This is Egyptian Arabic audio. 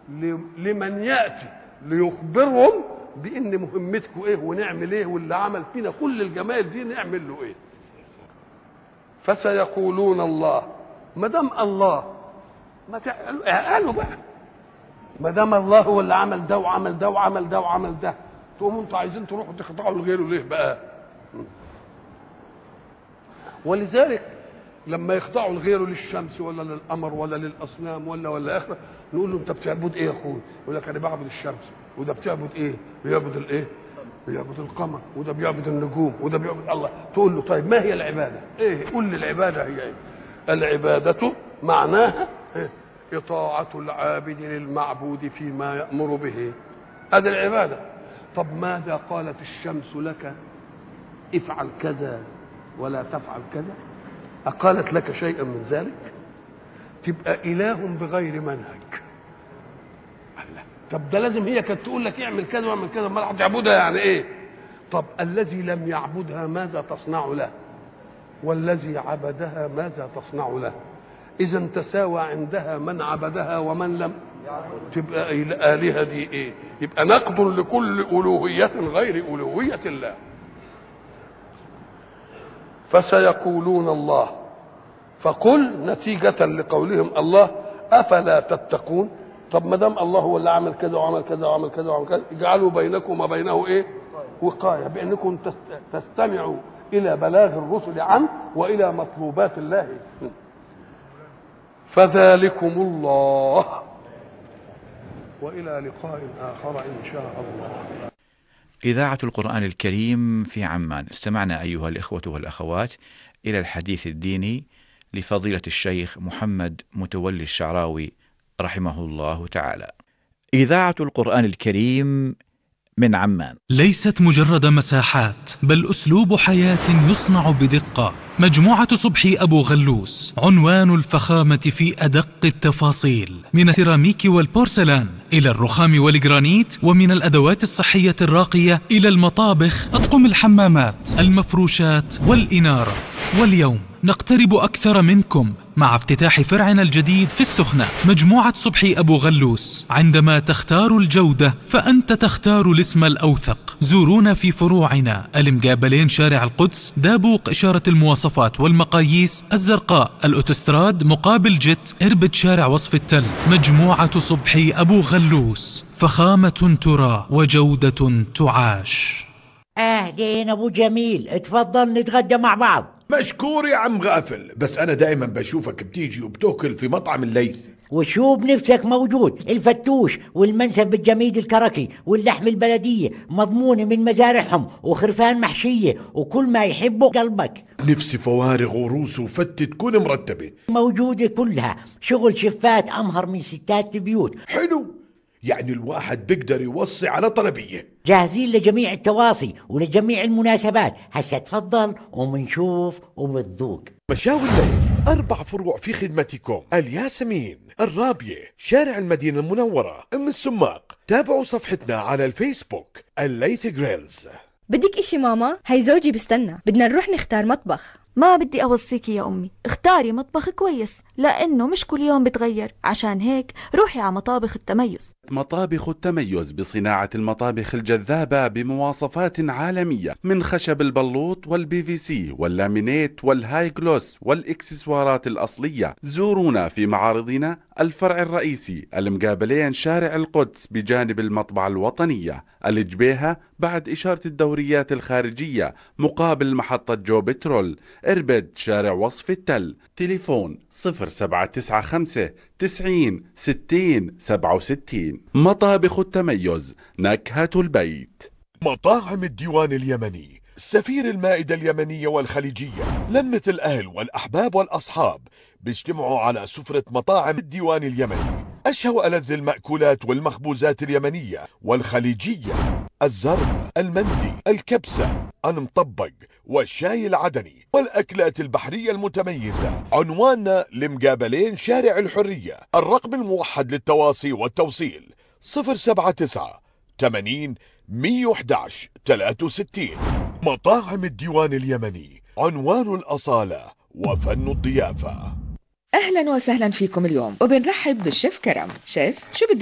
ل- لمن ياتي ليخبرهم بان مهمتكم ايه ونعمل ايه واللي عمل فينا كل الجمال دي نعمل له ايه فسيقولون الله ما دام الله ما تعالوا قالوا بقى ما دام الله هو اللي عمل ده وعمل ده وعمل ده وعمل ده تقوموا انتوا عايزين تروحوا تخضعوا لغيره ليه بقى ولذلك لما يخضعوا لغيره للشمس ولا للقمر ولا للاصنام ولا ولا اخره نقول له انت بتعبد ايه يا اخوي؟ يقول لك انا بعبد الشمس وده بتعبد ايه؟ بيعبد الايه؟ بيعبد القمر وده بيعبد النجوم وده بيعبد الله تقول له طيب ما هي العباده؟ ايه؟ قول لي العباده هي ايه؟ العباده معناها إيه؟ إطاعة العابد للمعبود فيما يأمر به هذه العبادة طب ماذا قالت الشمس لك افعل كذا ولا تفعل كذا أقالت لك شيئا من ذلك تبقى إله بغير منهج الله. طب ده لازم هي كانت تقول لك اعمل كذا واعمل كذا ما هتعبدها يعني ايه طب الذي لم يعبدها ماذا تصنع له والذي عبدها ماذا تصنع له اذا تساوى عندها من عبدها ومن لم تبقى الالهه دي ايه يبقى نقد لكل الوهيه غير الوهيه الله فسيقولون الله فقل نتيجة لقولهم الله أفلا تتقون طب ما دام الله هو اللي عمل كذا وعمل كذا وعمل كذا وعمل كذا اجعلوا بينكم وما بينه ايه؟ وقاية بأنكم تست- تستمعوا إلى بلاغ الرسل عنه وإلى مطلوبات الله فذلكم الله وإلى لقاء آخر إن شاء الله إذاعة القرآن الكريم في عمان استمعنا أيها الإخوة والأخوات إلى الحديث الديني لفضيلة الشيخ محمد متولي الشعراوي رحمه الله تعالى إذاعة القرآن الكريم من عمان ليست مجرد مساحات بل اسلوب حياه يصنع بدقه مجموعه صبحي ابو غلوس عنوان الفخامه في ادق التفاصيل من السيراميك والبورسلان الى الرخام والجرانيت ومن الادوات الصحيه الراقيه الى المطابخ اطقم الحمامات المفروشات والاناره واليوم نقترب أكثر منكم مع افتتاح فرعنا الجديد في السخنة مجموعة صبحي أبو غلوس عندما تختار الجودة فأنت تختار الاسم الأوثق زورونا في فروعنا المقابلين شارع القدس دابوق إشارة المواصفات والمقاييس الزرقاء الأوتوستراد مقابل جت إربد شارع وصف التل مجموعة صبحي أبو غلوس فخامة ترى وجودة تعاش اهلين ابو جميل اتفضل نتغدى مع بعض مشكور يا عم غافل بس انا دائما بشوفك بتيجي وبتاكل في مطعم الليث وشو بنفسك موجود الفتوش والمنسف بالجميد الكركي واللحم البلدية مضمونة من مزارعهم وخرفان محشية وكل ما يحبه قلبك نفسي فوارغ وروس وفتة تكون مرتبة موجودة كلها شغل شفات أمهر من ستات البيوت حلو يعني الواحد بيقدر يوصي على طلبية جاهزين لجميع التواصي ولجميع المناسبات هسا تفضل ومنشوف وبتذوق مشاوي الليث أربع فروع في خدمتكم الياسمين الرابية شارع المدينة المنورة أم السماق تابعوا صفحتنا على الفيسبوك الليث جريلز بدك اشي ماما هي زوجي بستنى بدنا نروح نختار مطبخ ما بدي أوصيكي يا أمي اختاري مطبخ كويس لأنه مش كل يوم بتغير عشان هيك روحي على مطابخ التميز مطابخ التميز بصناعة المطابخ الجذابة بمواصفات عالمية من خشب البلوط والبي في سي واللامينيت والهاي جلوس والاكسسوارات الأصلية زورونا في معارضنا الفرع الرئيسي المقابلين شارع القدس بجانب المطبعة الوطنية الجبيهة بعد إشارة الدوريات الخارجية مقابل محطة جو بترول إربد شارع وصف التل تليفون 0795 90 60 67 مطابخ التميز نكهة البيت مطاعم الديوان اليمني سفير المائدة اليمنية والخليجية لمة الأهل والأحباب والأصحاب بيجتمعوا على سفرة مطاعم الديوان اليمني أشهى وألذ المأكولات والمخبوزات اليمنية والخليجية الزرب المندي الكبسة المطبق والشاي العدني والأكلات البحرية المتميزة عنواننا لمقابلين شارع الحرية الرقم الموحد للتواصي والتوصيل 079 80 111 63 مطاعم الديوان اليمني عنوان الأصالة وفن الضيافة أهلا وسهلا فيكم اليوم وبنرحب بالشيف كرم شيف شو بدك